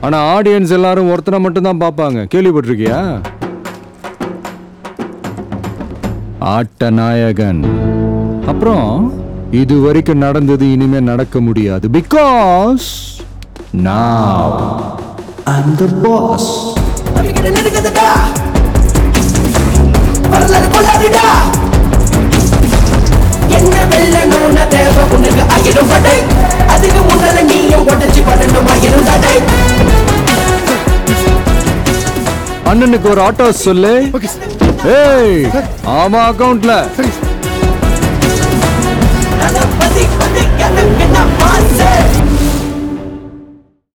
ஆனா ஆடியன்ஸ் எல்லாரும் ஒருத்தனை மட்டும் தான் பார்ப்பாங்க கேள்விப்பட்டிருக்கியா ஆட்ட நாயகன் அப்புறம் இது வரைக்கும் நடந்தது இனிமே நடக்க முடியாது பிகாஸ் நான் ஐம் த பாஸ் நம்பிக்கிட்ட நெருங்குதுடா வரலாறு கொள்ளாதுடா என்ன வெல்லணும்னு தேவை உனக்கு ஆயிடும் படை அதுக்கு முன்னால நீயும் உடச்சி பண்ணணும் ஆயிரும் தடை அண்ணனுக்கு ஒரு ஆட்டோ சொல்லு ஏய் ஆமா அக்கவுண்ட்ல தளபதி வந்து எனக்கு என்ன மாசு